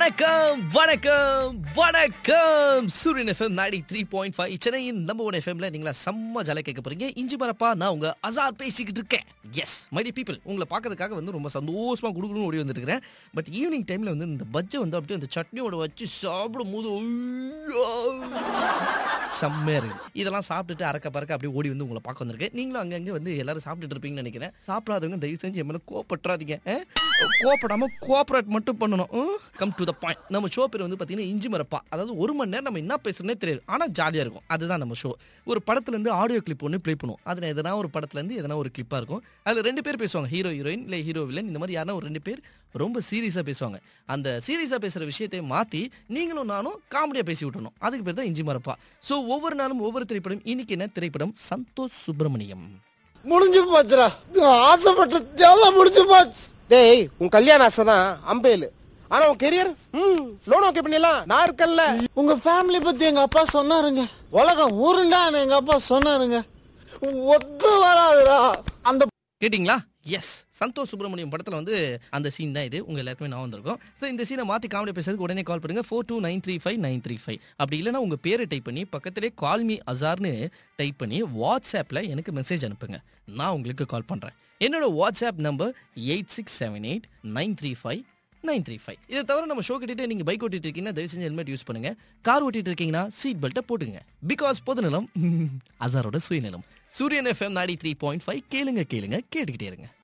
வணக்கம் வணக்கம் வணக்கம் Suryan FM ninety three point five சென்னையின் நம்பர் ஒன் எஃப்எம்ல நீங்களா செம்ம ஜாலியாக கேட்க போறீங்க இஞ்சி மரப்பா நான் உங்க அசார் பேசிக்கிட்டு இருக்கேன் எஸ் மைடி பீப்பிள் உங்களை பார்க்கறதுக்காக வந்து ரொம்ப சந்தோஷமா குடுக்கணும் ஓடி வந்துட்டு இருக்கிறேன் பட் ஈவினிங் டைம்ல வந்து இந்த பஜ்ஜை வந்து அப்படியே அந்த சட்னியோட வச்சு சாப்பிடும் போது ஐயோ! செம்மையா இருக்கு இதெல்லாம் சாப்பிட்டுட்டு அறக்க பறக்க அப்படியே ஓடி வந்து உங்களை பார்க்க வந்திருக்கேன் நீங்களும் அங்கங்க வந்து எல்லாரும் சாப்பிட்டுட்டு இருப்பீங்கன்னு நினைக்கிறேன் சாப்பிடாதவங்க தயவு செஞ்சு என் மேல கோப்பற்றாதீங்க கோப்படாம கோஆபரேட் மட்டும் பண்ணணும் கம் டு த பாயிண்ட் நம்ம ஷோ பேர் வந்து பார்த்தீங்கன்னா இஞ்சி மரப்பா அதாவது ஒரு மணி நேரம் நம்ம என்ன பேசுறதுனே தெரியாது ஆனால் ஜாலியாக இருக்கும் அதுதான் நம்ம ஷோ ஒரு படத்துல இருந்து ஆடியோ கிளிப் ஒன்று ப்ளே பண்ணுவோம் அதில் எதனா ஒரு படத்துல இருந்து எதனா ஒரு கிளிப்பாக இருக்கும் அதில் ரெண்டு பேர் பேசுவாங்க ஹீரோ ஹீரோயின் இல்லை ஹீரோ வில்லன் இந்த மாதிரி யாரா ஒரு ரெண்டு பேர் ரொம்ப சீரியஸாக பேசுவாங்க அந்த சீரியஸாக பேசுகிற விஷயத்தை மாற்றி நீங்களும் நானும் காமெடியாக பேசி விட்டுறணும் அதுக்கு பேர் தான் இஞ்சி மரப்பா ஸோ ஒவ்வொரு நாளும் ஒவ்வொரு திரைப்படம் இன்னைக்கு என்ன திரைப்படம் சந்தோஷ் சுப்பிரமணியம் முடிஞ்சு போச்சுடா நான் ஆசைப்பட்ட எல்லாம் முடிஞ்சு போச்சு டேய் உன் கல்யாண ஆசை தான் அம்பேலு ஆனா உன் கெரியர் ம் லோன் ஓகே பண்ணிடலாம் நான் இருக்கேன்ல உங்க ஃபேமிலி பத்தி எங்க அப்பா சொன்னாருங்க உலகம் உருண்டான்னு எங்க அப்பா சொன்னாருங்க ஒத்து வராதுடா அந்த கேட்டிங்களா எஸ் சந்தோஷ் சுப்பிரமணியம் படத்தில் வந்து அந்த சீன் தான் இது உங்க எல்லாருக்குமே நான் வந்திருக்கும் ஸோ இந்த சீனை மாற்றி காமெடி பேசுறதுக்கு உடனே கால் பண்ணுங்க four two nine three five nine three five அப்படி இல்லைனா உங்கள் பேரை டைப் பண்ணி பக்கத்திலே கால் மீ அசார்னு டைப் பண்ணி வாட்ஸ்அப்பில் எனக்கு மெசேஜ் அனுப்புங்க நான் உங்களுக்கு கால் பண்ணுறேன் என்னோட WhatsApp number eight six seven eight nine three five nine three five இதை தவிர நம்ம ஷோ கிட்டே நீங்கள் பைக் ஓட்டிட்டு இருக்கீங்கன்னா தயவு செஞ்சு ஹெல்மெட் யூஸ் பண்ணுங்க கார் ஓட்டிட்டு இருக்கீங்கன்னா சீட் பெல்ட்டை போட்டுங்க பிகாஸ் பொதுநலம் அசாரோட சுயநலம் சூரியன் FM ninety three point five கேளுங்க கேளுங்க கேட்டுக்கிட்டே இருங்க